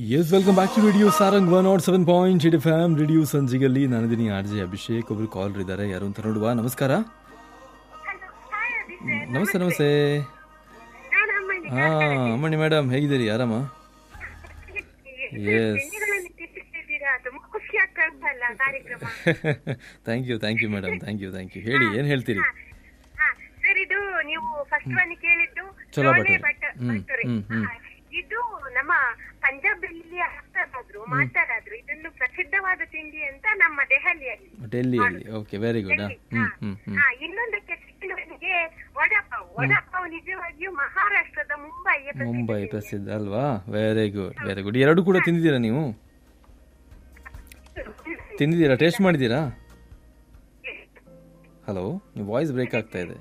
S welcome back to radio Sarang one nought seven point eight F M radio ಸಂಜಿಗಲ್ಲಿ ನಾನಿದ್ದೀನಿ R J Abhishek ಒಬ್ರು ಕಾಲ್ ಇದ್ದಾರೆ ಯಾರು ಅಂತ ನೋಡುವ ನಮಸ್ಕಾರ ನಮಸ್ತೆ ನಮಸ್ತೆ ಹಾ ಅಮ್ಮಣಿ ಮೇಡಮ್ ಹೇಗಿದ್ದೀರಿ ಆರಾಮ ಎಸ್ ತುಂಬಾ ಖುಷಿ ಆಗ್ತಾ ಉಂಟಲ್ಲ ಕಾರ್ಯಕ್ರಮ thank you thank you madam thank you thank you ಹೇಳಿ ಏನು ಹೇಳ್ತೀರಿ ಹಾ ಸರ್ ಇದು ನೀವು ಫಸ್ಟ್ ಒನ್ ಕೇಳಿದ್ದು ಚೋಲಾ ಚೋಲೆ ಭಟೂರೆ. ಭಟ- ಹ್ಮ್, ಭಟೂರೆ. ಹ್ಮ್, ಹ್ಮ್. ಹಾ, ಇದು ನಮ್ಮ ಪಂಜಾಬ್ ಅಲ್ಲಿ ಆಗ್ತಾರಾದ್ರು ಮಾಡ್ತಾರಾದ್ರು ಇದೊಂದು ಪ್ರಸಿದ್ಧವಾದ ತಿಂಡಿ ಅಂತ ನಮ್ಮ ದೆಹಲಿಯಲ್ಲಿ ಡೆಲ್ಲಿಯಲ್ಲಿ ಓಕೆ ವೆರಿ ಗುಡ್ ಡೆಲ್ಲಿ. ಹ್ಞೂ ಹಾ. ಹ್ಞೂ ಹ್ಞೂ ಹಾ, ಇನ್ನೊಂದಕ್ಕೆ ಸಿಕ್ಕಿದವನಿಗೆ ವಡಾಪಾವ್ ವಡಾಪಾವ್ ನಿಜವಾಗಿಯೂ ಮಹಾರಾಷ್ಟ್ರದ ಮುಂಬೈಯ ಪ್ರಸಿದ್ಧ ಮುಂಬೈ ತಿಂಡಿ. ಪ್ರಸಿದ್ಧ ಅಲ್ವಾ ವೆರಿ ಗುಡ್ ವೆರಿ ಗುಡ್ ಎರಡು ಕೂಡ ತಿಂದಿದ್ದೀರಾ ನೀವು ತಿಂದಿದ್ದೀರಾ ಟೇಸ್ಟ್ ಮಾಡಿದ್ದೀರಾ ಹಲೋ ನೀವು ವಾಯ್ಸ್ ಬ್ರೇಕ್ ಆಗ್ತಾ ಇದೆ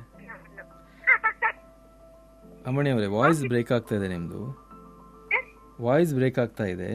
ಅಮ್ಮಣಿ ಅವರೇ ವಾಯ್ಸ್ ಬ್ರೇಕ್ ಆಗ್ತಾ ಇದೆ ನಿಮ್ಮದು ವಾಯ್ಸ್ ಬ್ರೇಕ್ ಆಗ್ತಾ ಇದೆ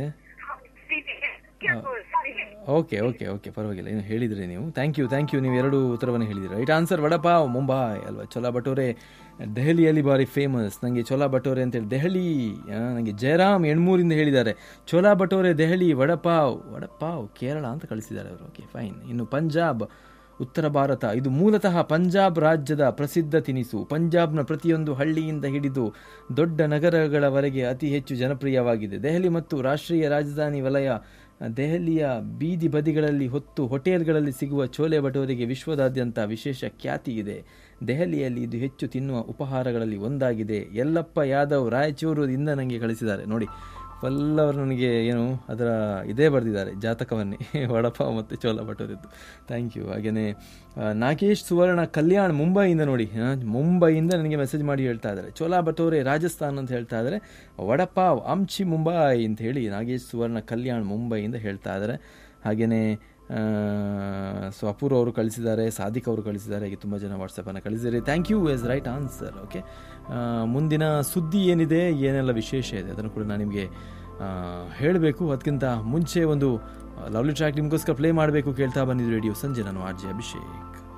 ಸಾರಿ ಓಕೆ ಓಕೆ ಓಕೆ ಪರವಾಗಿಲ್ಲ ಏನು ಹೇಳಿದ್ರಿ ನೀವು ಥ್ಯಾಂಕ್ ಯು ಥ್ಯಾಂಕ್ ಯು ನೀವು ಎರಡು ಉತ್ತರವನ್ನು ಹೇಳಿದಿರಿ ರೈಟ್ ಆನ್ಸರ್ ವಡಪಾವ್ ಮುಂಬೈ ಅಲ್ವಾ ಚೋಲಾ ಭಟೋರೆ ದೆಹಲಿಯಲ್ಲಿ ಭಾರಿ ಫೇಮಸ್ ನನಗೆ ಚೋಲಾ ಭಟೋರೆ ಅಂತೇಳಿ ದೆಹಲಿ ನನಗೆ ಜಯರಾಮ್ ಎಣ್ಮೂರಿಂದ ಹೇಳಿದ್ದಾರೆ ಚೋಲಾ ಭಟೋರೆ ದೆಹಲಿ ವಡಪಾವ್ ವಡಪಾವ್ ಕೇರಳ ಅಂತ ಕಳಿಸಿದ್ದಾರೆ ಅವರು ಓಕೆ ಫೈನ್ ಇನ್ನು ಪಂಜಾಬ್ ಉತ್ತರ ಭಾರತ ಇದು ಮೂಲತಃ ಪಂಜಾಬ್ ರಾಜ್ಯದ ಪ್ರಸಿದ್ಧ ತಿನಿಸು ಪಂಜಾಬ್ನ ಪ್ರತಿಯೊಂದು ಹಳ್ಳಿಯಿಂದ ಹಿಡಿದು ದೊಡ್ಡ ನಗರಗಳವರೆಗೆ ಅತಿ ಹೆಚ್ಚು ಜನಪ್ರಿಯವಾಗಿದೆ ದೆಹಲಿ ಮತ್ತು ರಾಷ್ಟ್ರೀಯ ರಾಜಧಾನಿ ವಲಯ ದೆಹಲಿಯ ಬೀದಿ ಬದಿಗಳಲ್ಲಿ ಹೊತ್ತು ಹೋಟೆಲ್ಗಳಲ್ಲಿ ಸಿಗುವ ಚೋಲೆ ಭಟೋರಿಗೆ ವಿಶ್ವದಾದ್ಯಂತ ವಿಶೇಷ ಖ್ಯಾತಿ ಇದೆ ದೆಹಲಿಯಲ್ಲಿ ಇದು ಹೆಚ್ಚು ತಿನ್ನುವ ಉಪಹಾರಗಳಲ್ಲಿ ಒಂದಾಗಿದೆ ಯಲ್ಲಪ್ಪ ಯಾದವ್ ರಾಯಚೂರುದಿಂದ ನನಗೆ ಕಳಿಸಿದ್ದಾರೆ ನೋಡಿ ಎಲ್ಲವರು ನನಗೆ ಏನು ಅದರ ಇದೇ ಬರೆದಿದ್ದಾರೆ ಜಾತಕವನ್ನೇ ವಡಪಾವ್ ಮತ್ತು ಚೋಲ ಭಟೋರಿದ್ದು ಥ್ಯಾಂಕ್ ಯು ಹಾಗೆಯೇ ಆ, ನಾಗೇಶ್ ಸುವರ್ಣ ಕಲ್ಯಾಣ್ ಮುಂಬೈಯಿಂದ ನೋಡಿ ಆ, ಮುಂಬೈಯಿಂದ ನನಗೆ ಮೆಸೇಜ್ ಮಾಡಿ ಹೇಳ್ತಾ ಇದ್ದಾರೆ ಚೋಲಾ ಭಟೋರೆ ರಾಜಸ್ಥಾನ್ ಅಂತ ಹೇಳ್ತಾ ಇದ್ದಾರೆ ವಡಪಾವ್ ಆಮ್ಚಿ ಮುಂಬೈ ಅಂತ ಹೇಳಿ ನಾಗೇಶ್ ಸುವರ್ಣ ಕಲ್ಯಾಣ್ ಮುಂಬೈಯಿಂದ ಹೇಳ್ತಾ ಇದ್ದಾರೆ ಹಾಗೆಯೇ ಸೊ ಅಪೂರ್ ಅವರು ಕಳಿಸಿದ್ದಾರೆ ಸಾದಿಕ್ ಅವರು ಕಳಿಸಿದ್ದಾರೆ ಹೀಗೆ ತುಂಬ ಜನ ವಾಟ್ಸಪ್ಪನ್ನು ಕಳಿಸಿದ್ದಾರೆ thank you yes right answer okay ಮುಂದಿನ ಸುದ್ದಿ ಏನಿದೆ ಏನೆಲ್ಲ ವಿಶೇಷ ಇದೆ ಅದನ್ನು ಕೂಡ ನಾನು ನಿಮಗೆ ಹೇಳಬೇಕು ಅದಕ್ಕಿಂತ ಮುಂಚೆ ಒಂದು ಲವ್ಲಿ ಟ್ರ್ಯಾಕ್ ನಿಮಗೋಸ್ಕರ ಪ್ಲೇ ಮಾಡಬೇಕು ಕೇಳ್ತಾ ಬಂದಿದ್ದು ರೇಡಿಯೋ ಸಂಜೆ ನಾನು ಆರ್ ಜೆ ಅಭಿಷೇಕ್